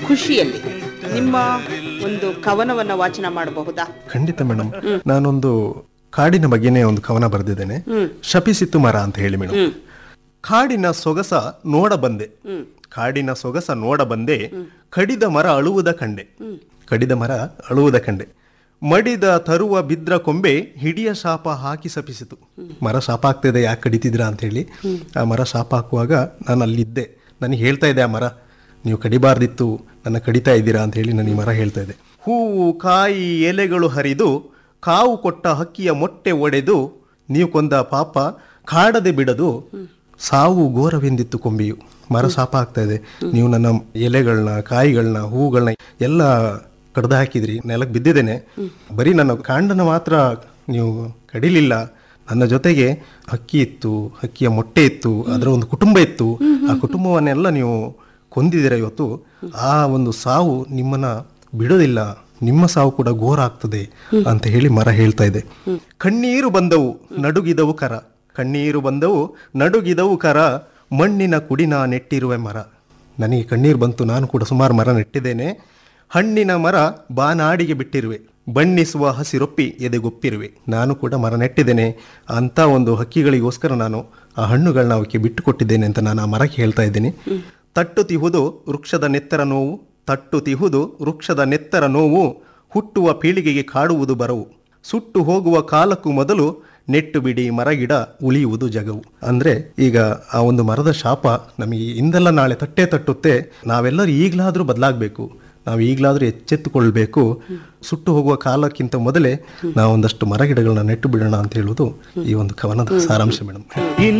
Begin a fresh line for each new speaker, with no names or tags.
ಖುಷಿಯಲ್ಲಿ ನಿಮ್ಮ ಒಂದು ಕವನವನ್ನ ವಾಚನ ಮಾಡಬಹುದಾ
ಖಂಡಿತ ಮೇಡಮ್ ನಾನೊಂದು ಕಾಡಿನ ಬಗ್ಗೆನೇ ಒಂದು ಕವನ ಬರೆದಿದ್ದೇನೆ ಶಪಿಸಿತು ಮರ ಅಂತ ಹೇಳಿ ಮೇಡಮ್ ಕಾಡಿನ ಸೊಗಸ ನೋಡ ಬಂದೆ ಕಾಡಿನ ಸೊಗಸ ನೋಡ ಬಂದೆ ಕಡಿದ ಮರ ಅಳುವುದ ಕಂಡೆ ಕಡಿದ ಮರ ಅಳುವುದ ಕಂಡೆ ಮಡಿದ ತರುವ ಬಿದ್ರ ಕೊಂಬೆ ಹಿಡಿಯ ಶಾಪ ಹಾಕಿ ಶಪಿಸಿತು ಮರ ಶಾಪ ಆಗ್ತಿದೆ ಯಾಕೆ ಕಡಿತಿದ್ದೀರಾ ಅಂತ ಹೇಳಿ ಆ ಮರ ಶಾಪ ಹಾಕುವಾಗ ನಾನು ಅಲ್ಲಿದ್ದೆ ನನಗೆ ಹೇಳ್ತಾ ಇದೆ ಆ ಮರ ನೀವು ಕಡಿಬಾರ್ದಿತ್ತು ನನ್ನ ಕಡಿತಾ ಇದ್ದೀರಾ ಅಂತ ಹೇಳಿ ನನಗೆ ಮರ ಹೇಳ್ತಾ ಇದೆ ಹೂವು ಕಾಯಿ ಎಲೆಗಳು ಹರಿದು ಕಾವು ಕೊಟ್ಟ ಹಕ್ಕಿಯ ಮೊಟ್ಟೆ ಒಡೆದು ನೀವು ಕೊಂದ ಪಾಪ ಕಾಡದೆ ಬಿಡದು ಸಾವು ಘೋರವೆಂದಿತ್ತು ಕೊಂಬೆಯು ಮರ ಶಾಪ ಆಗ್ತಾ ಇದೆ ನೀವು ನನ್ನ ಎಲೆಗಳನ್ನ ಕಾಯಿಗಳನ್ನ ಹೂಗಳನ್ನ ಎಲ್ಲ ಕಡ್ದು ಹಾಕಿದ್ರಿ ನೆಲಕ್ಕೆ ಬಿದ್ದಿದ್ದೇನೆ ಬರೀ ನನ್ನ ಕಾಂಡನ ಮಾತ್ರ ನೀವು ಕಡಿಲಿಲ್ಲ ನನ್ನ ಜೊತೆಗೆ ಹಕ್ಕಿ ಇತ್ತು ಹಕ್ಕಿಯ ಮೊಟ್ಟೆ ಇತ್ತು ಅದರ ಒಂದು ಕುಟುಂಬ ಇತ್ತು ಆ ಕುಟುಂಬವನ್ನೆಲ್ಲ ನೀವು ಕೊಂದಿದ್ದೀರ ಇವತ್ತು ಆ ಒಂದು ಸಾವು ನಿಮ್ಮನ್ನ ಬಿಡೋದಿಲ್ಲ ನಿಮ್ಮ ಸಾವು ಕೂಡ ಘೋರ ಆಗ್ತದೆ ಅಂತ ಹೇಳಿ ಮರ ಹೇಳ್ತಾ ಇದೆ ಕಣ್ಣೀರು ಬಂದವು ನಡುಗಿದವು ಕರ ಕಣ್ಣೀರು ಬಂದವು ನಡುಗಿದವು ಕರ ಮಣ್ಣಿನ ಕುಡಿನ ನೆಟ್ಟಿರುವೆ ಮರ ನನಗೆ ಕಣ್ಣೀರು ಬಂತು ನಾನು ಕೂಡ ಸುಮಾರು ಮರ ನೆಟ್ಟಿದ್ದೇನೆ ಹಣ್ಣಿನ ಮರ ಬಾನಾಡಿಗೆ ಬಿಟ್ಟಿರುವೆ ಬಣ್ಣಿಸುವ ಹಸಿರೊಪ್ಪಿ ಎದೆಗೊಪ್ಪಿರುವೆ ನಾನು ಕೂಡ ಮರ ನೆಟ್ಟಿದ್ದೇನೆ ಅಂತ ಒಂದು ಹಕ್ಕಿಗಳಿಗೋಸ್ಕರ ನಾನು ಆ ಹಣ್ಣುಗಳನ್ನ ಅವಕ್ಕೆ ಬಿಟ್ಟು ಕೊಟ್ಟಿದ್ದೇನೆ ಅಂತ ನಾನು ಆ ಮರಕ್ಕೆ ಹೇಳ್ತಾ ಇದ್ದೀನಿ ತಟ್ಟು ತಿಹುದು ವೃಕ್ಷದ ನೆತ್ತರ ನೋವು ತಟ್ಟು ತಿಹುದು ವೃಕ್ಷದ ನೆತ್ತರ ನೋವು ಹುಟ್ಟುವ ಪೀಳಿಗೆಗೆ ಕಾಡುವುದು ಬರವು ಸುಟ್ಟು ಹೋಗುವ ಕಾಲಕ್ಕೂ ಮೊದಲು ನೆಟ್ಟು ಬಿಡಿ ಮರಗಿಡ ಉಳಿಯುವುದು ಜಗವು ಅಂದ್ರೆ ಈಗ ಆ ಒಂದು ಮರದ ಶಾಪ ನಮಗೆ ಇಂದೆಲ್ಲ ನಾಳೆ ತಟ್ಟೆ ತಟ್ಟುತ್ತೆ ನಾವೆಲ್ಲರೂ ಈಗಲಾದರೂ ಬದಲಾಗಬೇಕು ನಾವು ಈಗಲಾದರೂ ಎಚ್ಚೆತ್ತುಕೊಳ್ಬೇಕು ಸುಟ್ಟು ಹೋಗುವ ಕಾಲಕ್ಕಿಂತ ಮೊದಲೇ ನಾವು ಒಂದಷ್ಟು ಮರಗಿಡಗಳನ್ನ ನೆಟ್ಟು ಬಿಡೋಣ ಅಂತ ಹೇಳುವುದು ಈ ಒಂದು ಕವನದ ಸಾರಾಂಶ ಮೇಡಮ್